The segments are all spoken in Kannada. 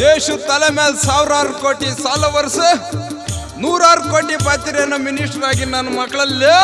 ದೇಶ ತಲೆ ಮೇಲೆ ಸಾವಿರಾರು ಕೋಟಿ ಸಾಲ ವರ್ಷ ನೂರಾರು ಕೋಟಿ ಬಾತಿರೇನೋ ಮಿನಿಸ್ಟರ್ ಆಗಿ ನನ್ನ ಮಕ್ಕಳಲ್ಲೇ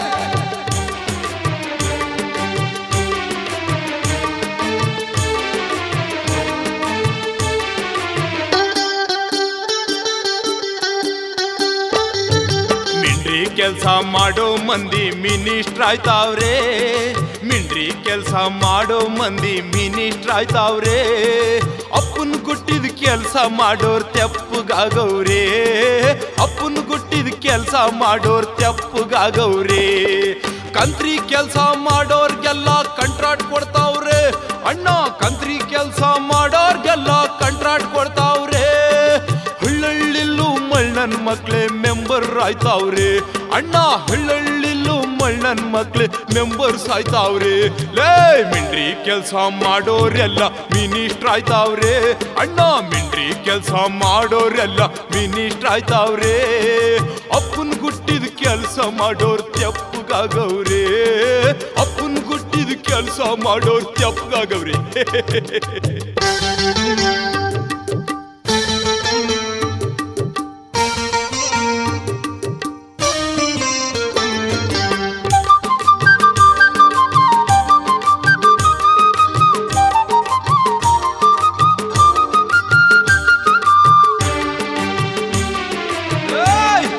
ಮಿಂಡ್ರಿ ಕೆಲ್ಸ ಮಾಡೋ ಮಂದಿ ಮಿನಿಸ್ಟ್ರ್ ಆಯ್ತಾವ್ರೆ ಮಿಂಡ್ರಿ ಕೆಲ್ಸ ಮಾಡೋ ಮಂದಿ ಮಿನಿಸ್ಟ್ರ್ ಆಯ್ತಾವ್ರೆ ಅಪ್ಪನ್ ಗುಟ್ಟಿದ ಕೆಲ್ಸ ಮಾಡೋರ್ ತೆಪ್ಪಗಾಗವ್ರೆ ಅಪ್ಪನ್ ಗುಟ್ಟಿದ ಕೆಲ್ಸ ಮಾಡೋರ್ ತೆಪ್ಪಗಾಗವ್ರೆ ಕಂತ್ರಿ ಕೆಲ್ಸ ಮಾಡೋರ್ಗೆಲ್ಲ ಕಂಟ್ರಾಕ್ಟ್ ಕೊಡ್ತಾವ್ರೆ ಅಣ್ಣ ಕಂತ್ರಿ ಕೆಲ್ಸ ಮಾಡೋರ್ಗೆಲ್ಲ ಕಂಟ್ರಾಕ್ಟ್ ಕೊಡ್ತಾವ್ರೆ ಹಳ್ಳಳ್ಳಿಲ್ಲೂ ಮಳ್ಳನ್ ಮಕ್ಳೇ ಮೆಂಬರ್ ಆಯ್ತಾವ್ರೆ ಅಣ್ಣ ಹಳ್ಳಳ್ಳಿಲ್ಲೂ ಮಳ್ಳನ್ ಮಕ್ಳೇ ಮೆಂಬರ್ಸ್ ಆಯ್ತಾವ್ರೆ ಲೇ ಮಿಂಡ್ರಿ ಕೆಲ್ಸ ಮಾಡೋರೆಲ್ಲ ಮಿನಿಸ್ಟ್ರ್ ಆಯ್ತಾವ್ರೆ ಅಣ್ಣ ಮಿಂಡ್ರಿ ಕೆಲ್ಸ ಮಾಡೋರೆಲ್ಲ ಮಿನಿಸ್ಟ್ರ್ ಆಯ್ತಾವ್ರೆ ಅಪ್ಪನ್ ಗುಟ್ಟಿದ ಕೆಲ್ಸ ಮಾಡೋರ್ ತೆಪ್ಪಗಾಗವ್ರೆ ಅಪ್ಪನ್ ಗುಟ್ಟಿದ ಕೆಲ್ಸ ಮಾಡೋರ್ ತೆಪ್ಪಗಾಗವ್ರೆ ಏಯ್!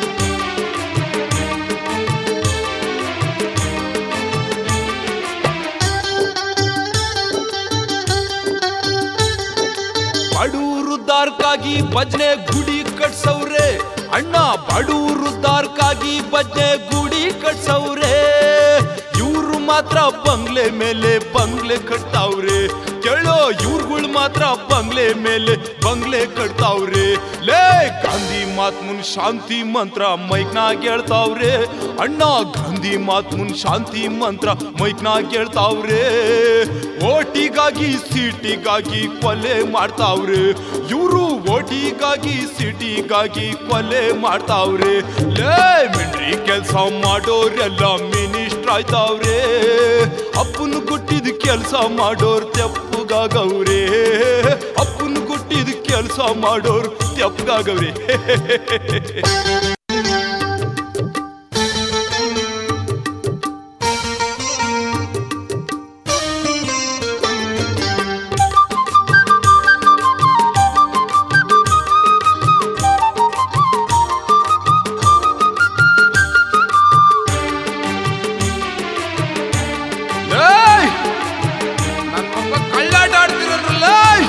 ಬಡೂರುದ್ದಾರ್ಕಾಗಿ ಭಜನೆ ಗುಡಿ ಕಟ್ಸವ್ರೆ ಅಣ್ಣ ಬಡೂರುದ್ದಾರ್ಕಾಗಿ ಭಜನೆ ಗುಡಿ ಕಟ್ಸವ್ರೆ ಇವ್ರು ಮಾತ್ರ ಬಂಗ್ಲೆ ಮೇಲೆ ಬಂಗ್ಲೆ ಕಟ್ತಾವ್ರೆ ಕೇಳೋ ಇವ್ರುಗಳು ಮಾತ್ರ ಬಂಗ್ಲೆ ಮೇಲೆ ಬಂಗ್ಲೆ ಕಟ್ತಾವ್ರೆ ಲೇ ಗಾಂಧಿ ಮಾತ್ ಮುನ್ ಶಾಂತಿ ಮಂತ್ರ ಮೈಕ್ನಾಗ್ ಹೇಳ್ತಾವ್ರೆ ಅಣ್ಣ ಗಾಂಧಿ ಮಾತ್ ಮುನ್ ಶಾಂತಿ ಮಂತ್ರ ಮೈಕ್ನಾಗ್ ಹೇಳ್ತಾವ್ರೆ ಓಟಿಗಾಗಿ ಸೀಟಿಗಾಗಿ ಕೊಲೆ ಮಾಡ್ತಾವ್ರೆ ಇವರು ಓಟಿಗಾಗಿ ಸಿಟಿಗಾಗಿ ಕೊಲೆ ಮಾಡ್ತಾವ್ರೆ ಲೇ ಮಿಂಡ್ರಿ ಕೆಲ್ಸ ಮಾಡೋರೆಲ್ಲ ಮಿನಿಸ್ಟ್ರ್ ಆಯ್ತಾವ್ರೆ ಅಪ್ಪನ ಗುಟ್ಟಿದ ಕೆಲ್ಸ ಮಾಡೋರ್ ತೆಪ್ಪಗಾಗವ್ರೆ ಅಪ್ಪನ ಗುಟ್ಟಿದ ಕೆಲ್ಸ ಮಾಡೋರ್ ತೆಪ್ಪಗಾಗವ್ರೆ ಏಯ್! ನನ್ನ ಮಕ್ಕಳು ಕಳ್ಳಾಟ ಆಡ್ತಿರಲ್ಲ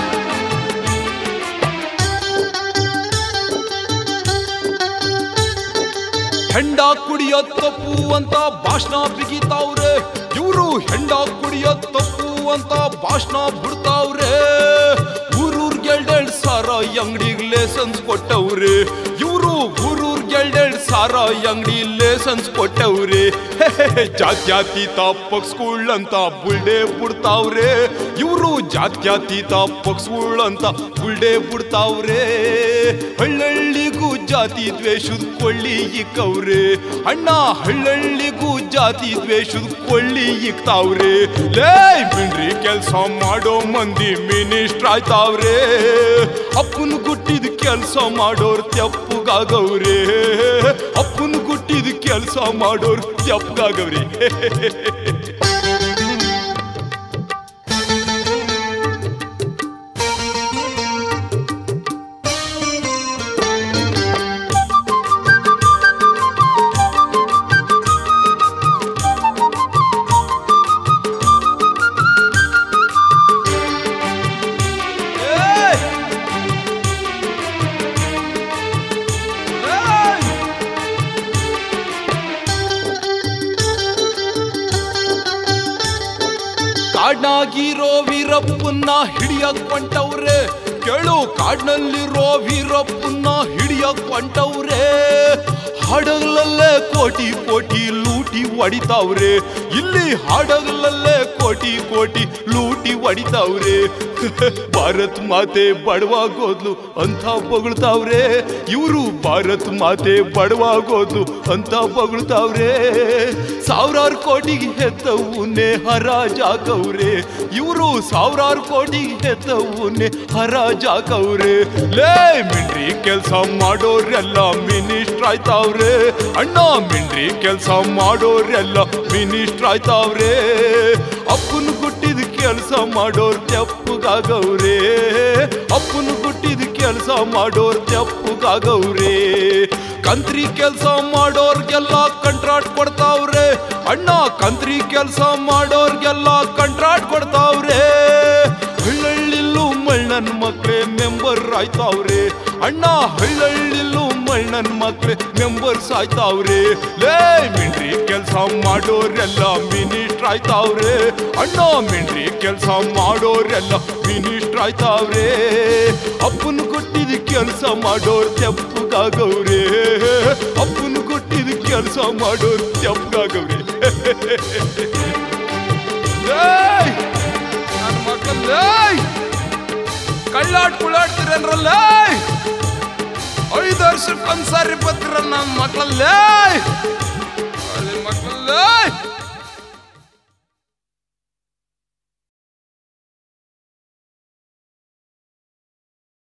ಹೆಂಡ ಕುಡಿಯೋ ತಪ್ಪು ಅಂತ ಭಾಷಣ ಬಿಗಿತಾವ್ರೆ ಇವರು ಹೆಂಡ ಕುಡಿಯೋ ತಪ್ಪು ಅಂತ ಭಾಷಣ ಬಿಡ್ತಾವ್ರೆ ಊರೂರ್ಗೆಲ್ಡೆರಡ್ ಸಾರ ಅಂಗಡಿಗೆ ಲೇಸನ್ಸ್ ಕೊಟ್ಟವ್ರೆ ಇವರು ಊರೂರ್ಗೆಲ್ಡೆರಡ್ ಸಾರ ಅಂಗಡಿ ಲೇಸನ್ಸ್ ಕೊಟ್ಟವ್ರೆ ಜಾತ್ಯಾತೀತ ಪಕ್ಷಗಳು ಅಂತ ಬುಲ್ಡೆ ಬಿಡ್ತಾವ್ರೆ ಇವರು ಜಾತ್ಯಾತೀತ ಪಕ್ಷಗಳು ಅಂತ ಬುಲ್ಡೆ ಬಿಡ್ತಾವ್ರೆ ಹಳ್ಳಳ್ಳಿಗೂ ಜಾತಿ ದ್ವೇಷದ ಕೊಳ್ಳಿ ಇಕ್ಕವ್ರೆ ಅಣ್ಣ ಹಳ್ಳಳ್ಳಿಗೂ ಜಾತಿ ದ್ವೇಷದ ಕೊಳ್ಳಿ ಇಕ್ತಾವ್ರೆ ಲೇ ಬಿಡ್ರಿ ಕೆಲ್ಸ ಮಾಡೋ ಮಂದಿ ಮಿನಿಸ್ಟ್ರ್ ಆಯ್ತಾವ್ರೆ ಅಪ್ಪನ ಗುಟ್ಟಿದ ಕೆಲ್ಸ ಮಾಡೋರ್ ತೆಪ್ಪಗಾಗವ್ರೆ ಅಪ್ಪನ ಗುಟ್ಟಿದ ಕೆಲ್ಸ ಮಾಡೋರ್ ತೆಪ್ಪಗಾಗವ್ರೆ ಏಯ್! ಏಯ್! ಕಾಡ್ನಾಗಿರೋ ವೀರಪ್ಪನ್ನ ಹಿಡಿಯಕ್ ಹೊಂಟವ್ರೆ ಕೇಳು ಕಾಡ್ನಲ್ಲಿರೋ ವೀರಪ್ಪನ್ನ ಹಿಡಿಯಕ್ ಹೊಂಟವ್ರೆ ಹಡಗಲಲ್ಲೇ ಕೋಟಿ ಕೋಟಿ ಲೂಟಿ ಹೊಡಿತಾವ್ರೆ ಇಲ್ಲಿ ಹಡಗಲಲ್ಲೇ ಕೋಟಿ ಕೋಟಿ ಲೂಟಿ ಹೊಡಿತಾವ್ರೆ ಭಾರತ್ ಮಾತೆ ಬಡವಾಗೋದ್ಲು ಅಂತ ಬೊಗಳ್ತಾವ್ರೆ ಇವರು ಭಾರತ್ ಮಾತೆ ಬಡವಾಗೋದ್ಲು ಅಂತ ಬೊಗಳ್ತಾವ್ರೆ ಸಾವಿರಾರು ಕೋಟಿಗೆ ಹೆತ್ತವನ್ನೇ ಹರಾಜಾಕವ್ರೆ ಇವರು ಸಾವಿರಾರು ಕೋಟಿಗೆ ಹೆತ್ತವನ್ನೇ ಹರಾಜಾಕವ್ರೆ ಲೇ ಮಿಂಡ್ರಿ ಕೆಲ್ಸ ಮಾಡೋರೆಲ್ಲ ಮಿನಿಸ್ಟ್ರ್ ಆಯ್ತಾವ್ರೆ ಅಣ್ಣ ಮಿಂಡ್ರಿ ಕೆಲ್ಸ ಮಾಡೋರೆಲ್ಲ ಮಿನಿಸ್ಟ್ರ್ ಆಯ್ತಾವ್ರೆ ಅಪ್ಪನ ಗುಟ್ಟಿದ ಕೆಲಸ ಮಾಡೋರ್ ತೆಪ್ಪಗಾಗವ್ರೆ ಅಪ್ಪನ ಗುಟ್ಟಿದ ಕೆಲಸ ಮಾಡೋರ್ ತೆಪ್ಪಗಾಗವ್ರೆ ಕಂತ್ರಿ ಕೆಲಸ ಮಾಡೋರ್ಗೆಲ್ಲ ಕಂಟ್ರಾಕ್ಟ್ ಕೊಡ್ತಾವ್ರೆ ಅಣ್ಣ ಕಂತ್ರಿ ಕೆಲಸ ಮಾಡೋರ್ಗೆಲ್ಲ ಕಂಟ್ರಾಕ್ಟ್ ಕೊಡ್ತಾವ್ರೆ ಹಳ್ಳಳ್ಳಿಲ್ಲೂ ಮಳ್ಳನ್ ಮಕ್ಳೇ ಮೆಂಬರ್ ಆಯ್ತಾವ್ರೆ ಅಣ್ಣ ಹಳ್ಳಳ್ಳಿಲ್ಲೂ ಮಳ್ಳನ್ ಮಕ್ಳೇ ಮೆಂಬರ್ಸ್ ಆಯ್ತಾವ್ರೆ ಲೇ ಮಿಂಡ್ರಿ ಕೆಲಸ ಮಾಡೋರೆಲ್ಲ ಮಿನಿಸ್ಟ್ರ್ ಆಯ್ತಾವ್ರೆ ಅಣ್ಣ ಮಿಂಡ್ರಿ ಕೆಲಸ ಮಾಡೋರೆಲ್ಲ ಮಿನಿಸ್ಟ್ರ್ ಆಯ್ತಾವ್ರೆ ಅಪ್ಪನ ಕೊಟ್ಟಿದ ಕೆಲಸ ಮಾಡೋರ್ ತೆಪ್ಪಗಾಗವ್ರೆ ಅಪ್ಪನ ಕೊಟ್ಟಿದ ಕೆಲಸ ಮಾಡೋರ್ ತೆಪ್ಪಗಾಗವ್ರೆ ಏಯ್! ನನ್ನ ಮಕ್ಕಳೇ ಕಳ್ಳಾಟ್ ಕುಳ್ಳಾಡ್ತೀರೇನ್ರಲ್ಲ ಐದು ವರ್ಷಕ್ಕೊಂದ್ಸಾರಿ ಬರ್ತೀರ ನನ್ನ ಮಕ್ಕಳಲ್ಲೇ